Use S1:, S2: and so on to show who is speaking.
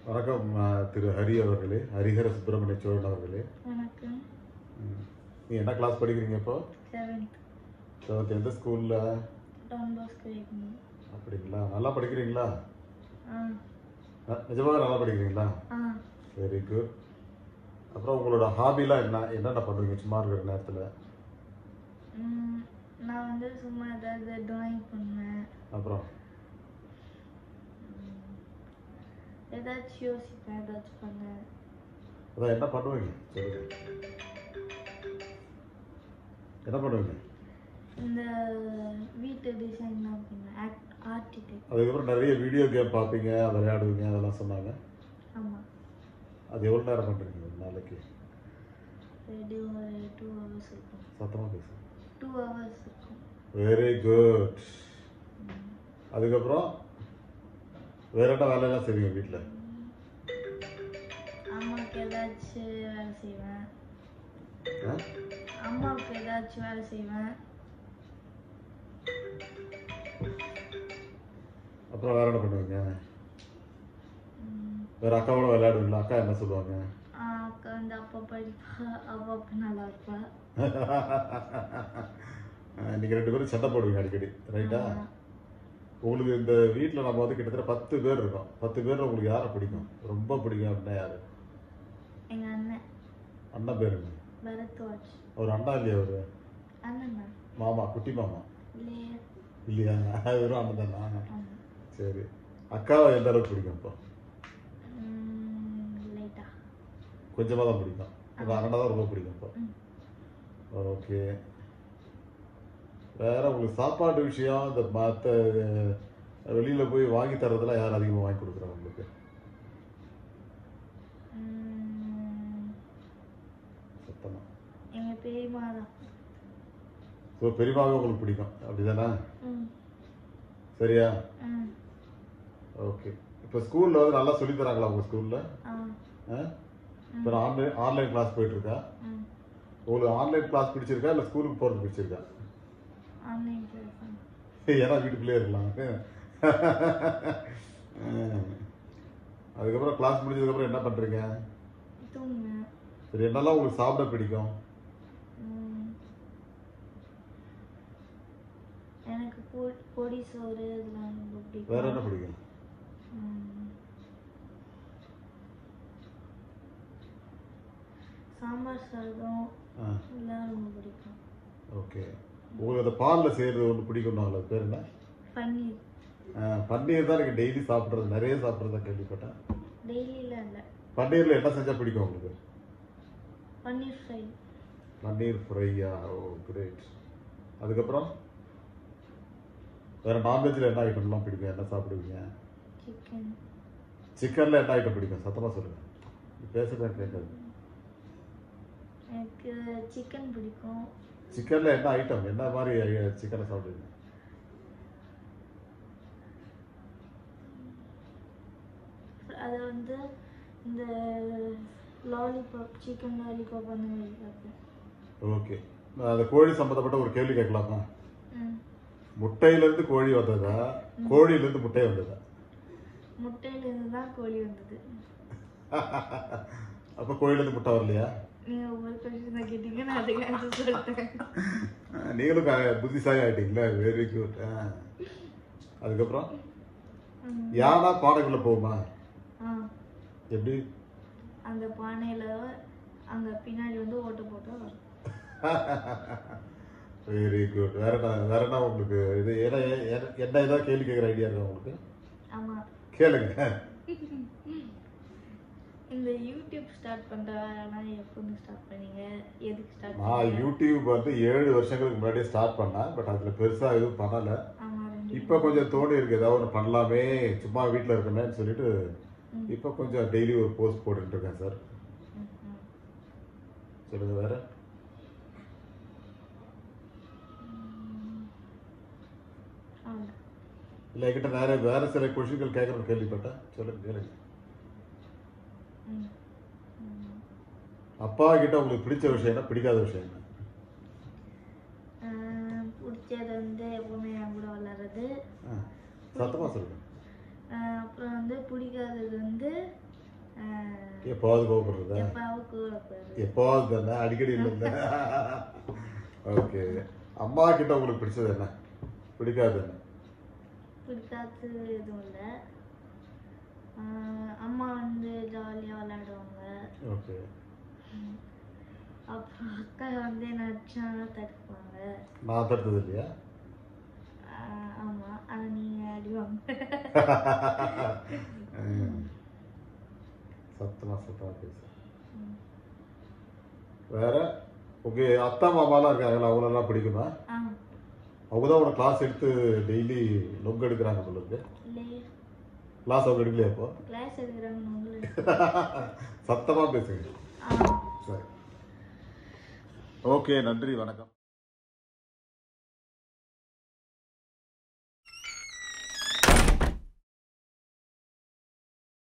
S1: வணக்கம் அஹ், திரு ஹரி அவர்களே ஹரிஹர சுப்பிரமணிய சோழன் அவர்களே
S2: வணக்கம்
S1: ம். நீ என்ன கிளாஸ் படிக்கிறீங்க இப்போ
S2: செவன்த்
S1: செவன்த் எந்த ஸ்கூலில்
S2: டான் பாஸ்கோ இருக்கணும்
S1: அப்படிங்களா நல்லா படிக்கிறீங்களா
S2: ஆ
S1: அஹ், நிஜமாக நல்லா படிக்கிறீங்களா
S2: ஆ
S1: வெரி குட் அப்புறம் உங்களோட ஹாபிலாம் என்ன என்னென்ன பண்ணுவீங்க சும்மா இருக்கிற நேரத்தில்
S2: ம், நான் வந்து சும்மா ஏதாவது ட்ராயிங் பண்ணுவேன்
S1: அப்புறம்
S2: ஏதாச்சும் யோசிப்பேன் ஏதாச்சும் பண்ணேன்
S1: அதான் என்ன பண்ணுவீங்க சொல்லுங்க என்ன பண்ணுவீங்க
S2: இந்த வீட்டு டிசைன்லாம் பண்ணுவேன் ஆக்ட் ஆர்டிடெக்ட்
S1: அதுக்கப்புறம் நிறைய வீடியோ கேம் பார்ப்பீங்க அதை விளையாடுவீங்க அதெல்லாம் சொன்னாங்க
S2: ஆமாம்
S1: அது எவ்வளோ நேரம் பண்ணுறீங்க ஒரு நாளைக்கு
S2: ரெடி ஒரு டூ ஹவர்ஸ் இருக்கும்
S1: சத்தமாக பேசுங்க
S2: டூ ஹவர்ஸ் இருக்கும்
S1: வெரி குட் அதுக்கப்புறம் வேற என்ன வேலையெல்லாம் செய்வீங்க வீட்டில்
S2: அம்மாவுக்கு ஏதாச்சும் வேலை செய்வேன் அம்மாவுக்கு ஏதாச்சும் வேலை செய்வேன்
S1: அப்புறம் வேற என்ன பண்ணுவீங்க
S2: ம்,
S1: வேற அக்காவோட விளையாடுவீங்களா அக்கா என்ன சொல்லுவாங்க
S2: ஆ, அக்கா வந்து அப்பா படிப்பா அப்பா அப்பா நல்லா இருப்பா
S1: நீங்கள் ரெண்டு பேரும் சண்டை போடுவீங்க அடிக்கடி ரைட்டா
S2: ஆமா.
S1: உங்களுக்கு இந்த வீட்டில் நம்ம வந்து கிட்டத்தட்ட பத்து பேர் இருக்கோம் பத்து பேர் உங்களுக்கு யாரை பிடிக்கும் ரொம்ப பிடிக்கும் அப்படின்னா யாரு
S2: எங்க அண்ணன்
S1: அண்ணன் பேருங்க
S2: பரத்வாஜ்
S1: அவர் அண்ணா இல்லையா அவரு
S2: அண்ணன்
S1: மாமா குட்டி மாமா
S2: இல்லையே
S1: இல்லையா வெறும் அண்ணன் தானா
S2: ஆமா
S1: சரி அக்காவை எந்த அளவுக்கு பிடிக்கும் இப்போ
S2: லைட்டா
S1: கொஞ்சமாக தான் பிடிக்கும் இப்போ அண்ணனை தான் ரொம்ப பிடிக்கும் இப்போ
S2: ம்.
S1: ஓகே வேற உங்களுக்கு சாப்பாடு விஷயம் இந்த மற்ற வெளியில் போய் வாங்கி தரதெல்லாம் யார் அதிகமாக வாங்கி கொடுக்குறாங்க உங்களுக்கு
S2: ம்,
S1: சத்தமாக
S2: எங்க பெரியம்மா தான்
S1: ஸோ பெரியமாவே உங்களுக்கு பிடிக்கும் அப்படிதானே
S2: ம்
S1: சரியா
S2: ம்
S1: ஓகே இப்போ ஸ்கூலில் வந்து நல்லா சொல்லித் தராங்களா உங்கள் ஸ்கூலில்
S2: ஆ
S1: இப்போ நான் ஆன்லைன் ஆன்லைன் கிளாஸ் போயிட்டுருக்கா
S2: ம்
S1: உங்களுக்கு ஆன்லைன் கிளாஸ் பிடிச்சிருக்கா இல்லை ஸ்கூலுக்கு போகிறது பிடிச்சிருக்கா
S2: ஆன்லைன் கிளாஸ்
S1: ஏன்னா வீட்டுக்குள்ளே இருக்கலாம் ம். அதுக்கப்புறம் கிளாஸ் முடிஞ்சதுக்கப்புறம் என்ன பண்ணுறீங்க
S2: தூங்குனேன்
S1: சரி என்னெல்லாம் உங்களுக்கு சாப்பிட பிடிக்கும்
S2: ம். எனக்கு பொ- பொடி சோறு இதெல்லாம் ரொம்ப பிடிக்கும்
S1: வேற என்ன பிடிக்கும்
S2: ம். சாம்பார் சாதம்
S1: ஆ
S2: இதெல்லாம் ரொம்ப பிடிக்கும்
S1: ஓகே உங்களுக்கு அந்த பாலில் செய்கிறது ஒன்று பிடிக்கும்னாங்களே அது பேர் என்ன
S2: பன்னீர்
S1: ஆ, பன்னீர் தான் எனக்கு டெய்லி சாப்பிட்றது நிறைய சாப்பிட்றதா கேள்விப்பட்டேன்
S2: டெய்லியில் இல்லை
S1: பன்னீரில் என்ன செஞ்சால் பிடிக்கும் உங்களுக்கு
S2: பன்னீர் ஃப்ரை
S1: பன்னீர் ஃப்ரையா ஓ கிரேட் அதுக்கப்புறம் வேற நான்வெஜ்ல என்ன ஐட்டம்லாம் பிடிக்கும் என்ன சாப்பிடுவீங்க
S2: சிக்கன்
S1: சிக்கன்ல என்ன ஐட்டம் பிடிக்கும் சத்தமா சொல்லுங்க நீ பேசுறது கேட்காது
S2: எனக்கு சிக்கன் பிடிக்கும்
S1: சிக்கன்ல என்ன ஐட்டம் என்ன மாதிரி சிக்கனை சாப்பிடுவீங்க
S2: அது வந்து இந்த லாலிபாப் சிக்கன் லாலிபாப் அந்த மாதிரி சாப்பிடுவேன்
S1: ஓகே அந்த கோழி சம்மந்தப்பட்ட ஒரு கேள்வி கேட்கலாமா
S2: ம்
S1: முட்டையிலேருந்து கோழி வந்ததா கோழியிலேருந்து முட்டை வந்ததா
S2: முட்டையிலேருந்து தான் கோழி வந்தது
S1: அப்போ கோழிலேருந்து முட்டை வரலையா
S2: நீங்கள் ஒவ்வொரு கொஸ்டின் தான் கேட்டீங்க நான் அதுக்கு ஆன்சர் சொல்லிட்டேன்
S1: நீங்களும் க- புத்திசாலி ஆயிட்டீங்களா வெரி குட் அதுக்கப்புறம்
S2: ம்.
S1: யானா பானைக்குள்ள போகுமா
S2: ஆ
S1: எப்படி
S2: அந்த பானையில் அங்கே பின்னாடி வந்து ஓட்டை போட்டால் வரும்
S1: வெரி குட் வேற என்ன வேற என்ன உங்களுக்கு இது ஏன்னா ஏ- ஏ- என்ன ஏதாவது கேள்வி கேட்குற ஐடியா இருக்கா உங்களுக்கு
S2: ஆமாம்
S1: கேளுங்க
S2: இந்த யூடியூப் ஸ்டார்ட் பண்ணுறதுனா எப்போன்னு ஸ்டார்ட் பண்ணீங்க எதுக்கு ஸ்டார்ட்
S1: நான் யூடியூப் வந்து ஏழு வருஷங்களுக்கு முன்னாடியே ஸ்டார்ட் பண்ணேன் பட் அதில் பெருசாக எதுவும் பண்ணலை
S2: ஆமாம் ரெண்டு
S1: இப்போ கொஞ்சம் தோணி இருக்கு ஏதாவது ஒன்று பண்ணலாமே சும்மா வீட்டில் இருக்கமேன்னு சொல்லிட்டு
S2: ம்.
S1: இப்போ கொஞ்சம் டெய்லி ஒரு போஸ்ட் போட்டுட்டு இருக்கேன் சார்
S2: ம், ம்.
S1: சொல்லுங்க வேற
S2: அவ்வளோதான்
S1: இல்லை என்கிட்ட நிறைய வேற சில கொஷின்கள் கேட்குறேன்னு கேள்விப்பட்டேன் சொல்லுங்க கேளுங்க
S2: ம் ம்.
S1: அப்பா கிட்ட உங்களுக்கு பிடிச்ச விஷயம் என்ன பிடிக்காத விஷயம் என்ன
S2: ஆஹ் பிடிச்சது வந்து எப்பவுமே என் கூட விளாட்றது
S1: ஆ, சத்தமா சொல்லுங்க
S2: ஆஹ் அப்புறம் வந்து பிடிக்காதது வந்து ஆஹ்,
S1: எப்போவாது கோவப்படுறதா
S2: எப்பாவும் கூடப்படுறது
S1: எப்போவாது தானே அடிக்கடி இல்லை ஓகே அம்மா கிட்ட உங்களுக்கு பிடிச்சது என்ன பிடிக்காது என்ன
S2: பிடிக்காதது எதுவும் இல்லை அம்மா வந்து ஜாலியாக விளையாடுவாங்க
S1: ஓகே
S2: அப்புறம் அக்கா வந்து நடிச்சா தடுப்பாங்க
S1: நான் தடுத்தது இல்லையா
S2: ஆஹ் ஆமா ஆனா நீங்க அடிவாங்க
S1: ம். சத்தமா சத்தமா பேசு வேற ஓகே அத்தா மாமாலாம் இருக்காங்களா அவங்களெல்லாம் பிடிக்குமா
S2: ஆ
S1: அவங்க தான் உன கிளாஸ் எடுத்து டெய்லி லொக் எடுக்கிறாங்க போல இருக்கு
S2: இல்லையே
S1: கிளாஸ் அவங்க எடுக்கலையா இப்போ
S2: கிளாஸ் எடுக்கிறாங்கன்னு உங்களுக்கு
S1: சத்தமா பேசுங்க
S2: ஆ
S1: சரி ஓகே நன்றி வணக்கம்